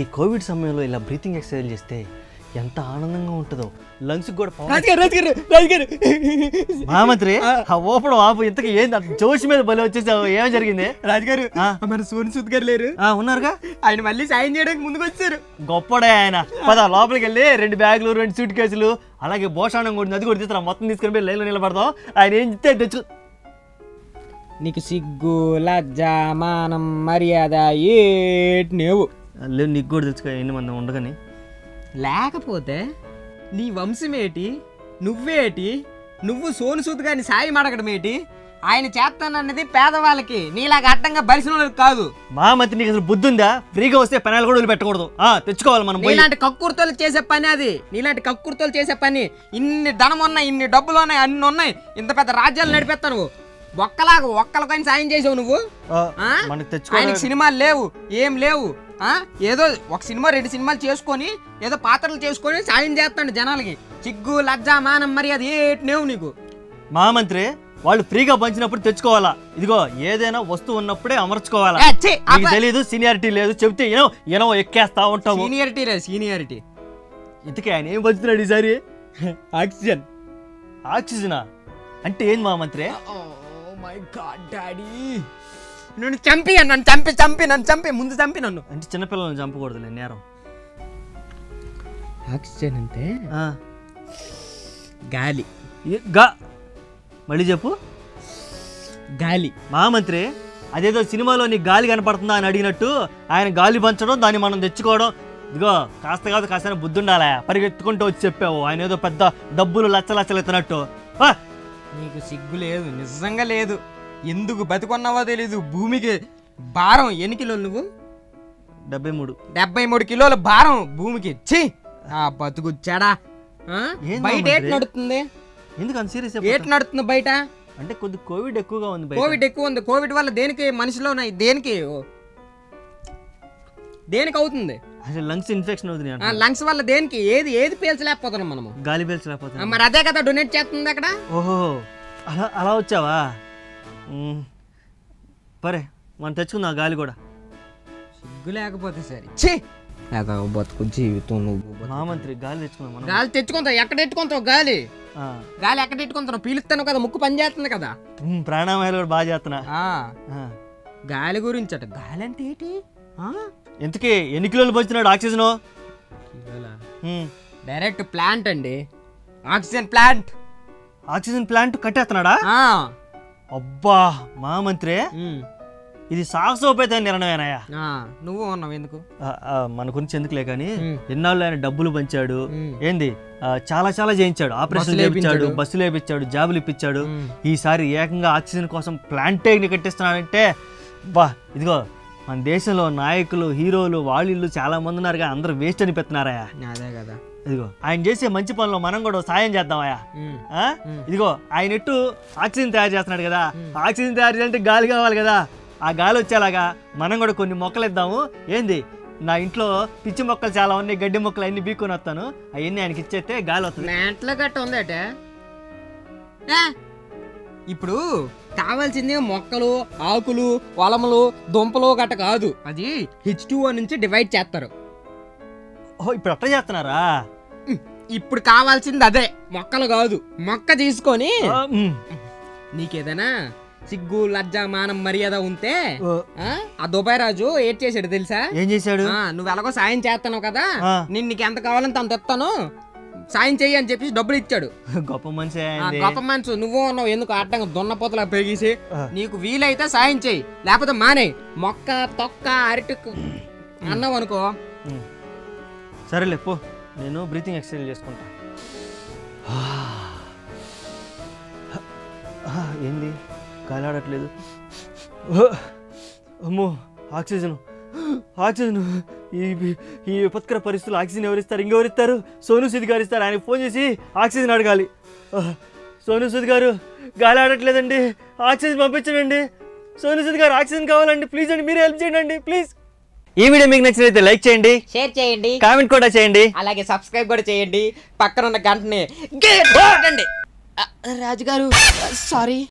Covid సమయంలో ఇలా breathing exercise చేస్తే ఎంత ఆనందంగా ఉంటుందో లంగ్స్ కూడా power- రాజుగారు రాజుగారు రాజుగారు మహామంత్రి ఆ ఓపడం ఆపు ఇంతకు ఏంది అంత జోష్ మీద బలి వచ్చేసావు ఏం జరిగింది రాజుగారు ఆ. మన సోని సుద్ గారు లేరు ఆ ఉన్నారుగా ఆయన మళ్ళీ సాయం చేయడానికి ముందుకు వచ్చారు గొప్పడే ఆయన పద లోపలికి వెళ్ళి రెండు బ్యాగులు రెండు సూట్ కేసులు అలాగే భోషాణం కూడా అది కూడా తీసుకురా మొత్తం తీసుకుని పోయి లైన్లో నిలబడతాం ఆయన ఏం చెప్తే తెచ్చు నీకు సిగ్గు లజ్జ మానం మర్యాద ఏటి నేవు లేవు నీకు కూడా తెచ్చుకో ఎన్ని మంది ఉండగాని లేకపోతే నీ వంశమేటి నువ్వేటి నువ్వు సోను సూద్ గారిని సాయం అడగడం ఏంటి ఆయన చేస్తానన్నది పేదవాళ్ళకి నీలాగా అడ్డంగా బలిసిన వాళ్ళకి కాదు మహామంత్రి నీకు అసలు బుద్ధి ఉందా ఫ్రీగా వస్తే పెనాలు కూడా వదిలిపెట్టకూడదు ఆ తెచ్చుకోవాలి మనం పోయి నీలాంటి కక్కుర్తోలు చేసే పని అది నీలాంటి కక్కుర్తోలు చేసే పని ఇన్ని ధనం ఉన్నాయి ఇన్ని డబ్బులు ఉన్నాయి అన్ని ఉన్నాయి ఇంత పెద్ద రాజ్యాలు నడిపేస్తా నువ్వు ఒక్కలాగా ఒక్కలకైనా సాయం చేసావు నువ్వు ఆ, ఆ? మనకి తెచ్చుకోవాలి ఆయనకి సినిమాలు లేవు ఏం లేవు ఆ ఏదో ఒక సినిమా రెండు సినిమాలు చేసుకొని ఏదో పాత్రలు చేసుకొని సాయం చేస్తాడు జనాలకి సిగ్గు లజ్జ మానం మరి అది ఏటి లేవు నీకు మహామంత్రి వాళ్ళు ఫ్రీగా పంచినప్పుడు తెచ్చుకోవాలా ఇదిగో ఏదైనా వస్తువు ఉన్నప్పుడే అమర్చుకోవాలా ఏ, ఛీ, నీకు అబ్బా. తెలీదు సీనియారిటీ లేదు చెప్తే ఏనో ఏనో ఎక్కేస్తా ఉంటావు సీనియారిటీ రే సీనియారిటీ ఇంతకీ ఆయన ఏం పంచుతున్నాడు ఈసారి ఆక్సిజన్ ఆక్సిజనా అంటే ఏం మహామంత్రి మై గాడ్ డాడీ నన్ను చంపి నన్ను చంపి చంపి నన్ను చంపి ముందు చంపి నన్ను అంటే చిన్నపిల్లల్ని చంపకూడదులే నేరం ఆక్సిజన్ అంటే ఆ, గాలి ఏ- గా మళ్ళీ చెప్పు గాలి మహామంత్రి అదేదో సినిమాలో నీ గాలి కనపడుతుందా అని అడిగినట్టు ఆయన గాలి పంచడం దాన్ని మనం తెచ్చుకోవడం ఇదిగో కాస్త కాదు కాస్త బుద్ధి ఉండాలా పరిగెత్తుకుంటూ వచ్చి చెప్పావు ఆయన ఏదో పెద్ద డబ్బులు లచ్చ లచ్చలు ఎత్తినట్టు ఆ, నీకు సిగ్గు లేదు నిజంగా లేదు ఎందుకు బతుకున్నావో తెలీదు భూమికి భారం ఎన్ని కిలోలు నువ్వు డెబ్బై మూడు డెబ్బై మూడు కిలోల భారం భూమికి ఛీ ఆ బతుకు చెడా ఆ? ఏంది బయట ఏటి మామంత్రి? నడుస్తుంది ఎందుకు అంత సీరియస్ ఏటి నడుస్తుంది బయట అంటే కొద్ది కోవిడ్ ఎక్కువగా ఉంది బయట. కోవిడ్ ఎక్కువ ఉంది కోవిడ్ వల్ల దేనికి మనిషిలో ఉన్నాయి దేనికి ఓ. దేనికి అవుతుంది అసలు లంగ్స్ ఇన్ఫెక్షన్ అవుతుంది ఆ అంట లంగ్స్ వల్ల దేనికి ఏది ఏది పీల్చలేకపోతున్నాం మనము గాలి ఆ, పీల్చలేకపోతుంది మరి అదే కదా డొనేట్ చేస్తుంది అక్కడ ఓహో అలా అలా వచ్చావా మ్, పరే మనం తెచ్చుకుందాం గాలి కూడా సిగ్గు లేకపోతే సరే ఛీ అదో బతుకు జీవితం నువ్వు మహామంత్రి గాలి తెచ్చుకుందాం మనం గాలి తెచ్చుకుంటావు ఎక్కడ ఎట్టుకుంటావు గాలి ఆ, గాలి ఎక్కడ ఎట్టుకుంటావు పీలుస్తాను కదా ముక్కు పని చేస్తుంది కదా మ్, ప్రాణాయామాలు కూడా బాగా చేస్తున్నా ఆ ఆ. గాలి గురించి అట గాలి అంటే ఏంటి ఆ? ఎంతకీ ఎన్ని కిలోలు పంచుతున్నాడు ఆక్సిజన్ డైరెక్ట్ ప్లాంట్ అండి ఆక్సిజన్ ప్లాంట్ ఆక్సిజన్ ప్లాంట్ కట్టేస్తున్నాడా ఆ. అబ్బా మహామంత్రి ఉమ్. ఇది సాహసోపేత నిర్ణయమేనాయా ఆ, నువ్వు ఉన్నావు ఎందుకు ఆ, ఆ, మన గురించి ఎందుకులే కానీ మ్. ఎన్నాళ్ళు ఆయన డబ్బులు పంచాడు మ్. ఏంది ఆ, చాలా చాలా చేయించాడు ఆపరేషన్ బస్సులు చేయించాడు వేయించాడు. బస్సులు వేయించాడు జాబులు ఇప్పించాడు మ్. ఈసారి ఏకంగా ఆక్సిజన్ కోసం ప్లాంటే కట్టిస్తున్నాడంటే బా ఇదిగో మన దేశంలో నాయకులు హీరోలు వాళ్ళు చాలా మంది ఉన్నారుగా అందరూ వేస్ట్ అనిపెత్తున్నారయ్యా అదే కదా ఇదిగో ఆయన చేసే మంచి పనులు మనం కూడా సాయం చేద్దామయ్యా ఉమ్. ఆ? మ్. ఇదిగో ఆయన ఎట్టు ఆక్సిజన్ తయారు చేస్తున్నాడు కదా ఆక్సిజన్ తయారు చేయాలంటే గాలి కావాలి కదా ఆ గాలి వచ్చేలాగా మనం కూడా కొన్ని మొక్కలు ఇద్దాము ఏంది నా ఇంట్లో పిచ్చి మొక్కలు చాలా ఉన్నాయి గడ్డి మొక్కలు అన్ని బీక్కొని వస్తాను అవన్నీ ఆయనకి ఇచ్చేస్తే గాలి వస్తుంది ప్లాంట్లో గట్ట ఉందట ఏ? ఇప్పుడు కావాల్సింది మొక్కలు ఆకులు పొలములు దుంపలు గట్ట కాదు అది హెచ్ టూ నుంచి డివైడ్ చేస్తారు ఓ ఇప్పుడు అట్లా చేస్తున్నారా ఉమ్, ఇప్పుడు కావాల్సింది అదే మొక్కలు కాదు మొక్క తీసుకొని ఆ, మ్. నీకేదైనా సిగ్గు లజ్జ మానం మర్యాద ఉంటే ఓ, ఆ ఆ దుబాయ్ రాజు ఏం చేశాడు తెలుసా ఏం చేశాడు ఆ, నువ్వు ఎలాగో సాయం చేస్తాను కదా ఆ. నేను నీకు ఎంత కావాలంటే అంత ఇస్తాను సాయం చెయ్యి అని చెప్పేసి డబ్బులు ఇచ్చాడు గొప్ప మనిషి ఆ అయింది గొప్ప మనసు నువ్వు ఉన్నావు ఎందుకు అడ్డంగా దున్నపోతలా పెరిగేసి ఆ. నీకు వీలైతే సాయం చెయ్యి లేకపోతే మానే మొక్క తొక్క అరటికు అన్నావు అనుకో మ్. సరేలే పో నేను బ్రీతింగ్ ఎక్సర్సైజ్ చేసుకుంటా ఆ, ఏంది గాలి ఆడట్లేదు ఓ, అమ్మో ఆక్సిజన్ ఆక్సిజన్ ఈ ఈ విపత్కర పరిస్థితులు ఆక్సిజన్ ఎవరిస్తారు ఇంకెవరిస్తారు సోను సూద్ గారు ఇస్తారు ఆయనకి ఫోన్ చేసి ఆక్సిజన్ అడగాలి ఆ, సోను సూద్ గారు గాలి ఆడట్లేదండి ఆక్సిజన్ పంపించండి సోను సూద్ గారు ఆక్సిజన్ కావాలండి ప్లీజ్ అండి మీరే హెల్ప్ చేయండి అండి ప్లీజ్ ఈ వీడియో మీకు నచ్చినైతే లైక్ చేయండి షేర్ చేయండి కామెంట్ కూడా చేయండి అలాగే సబ్స్క్రైబ్ కూడా చేయండి పక్కన ఉన్న గంటని గేట్ కొట్టండి. ఆ, రాజుగారు సారీ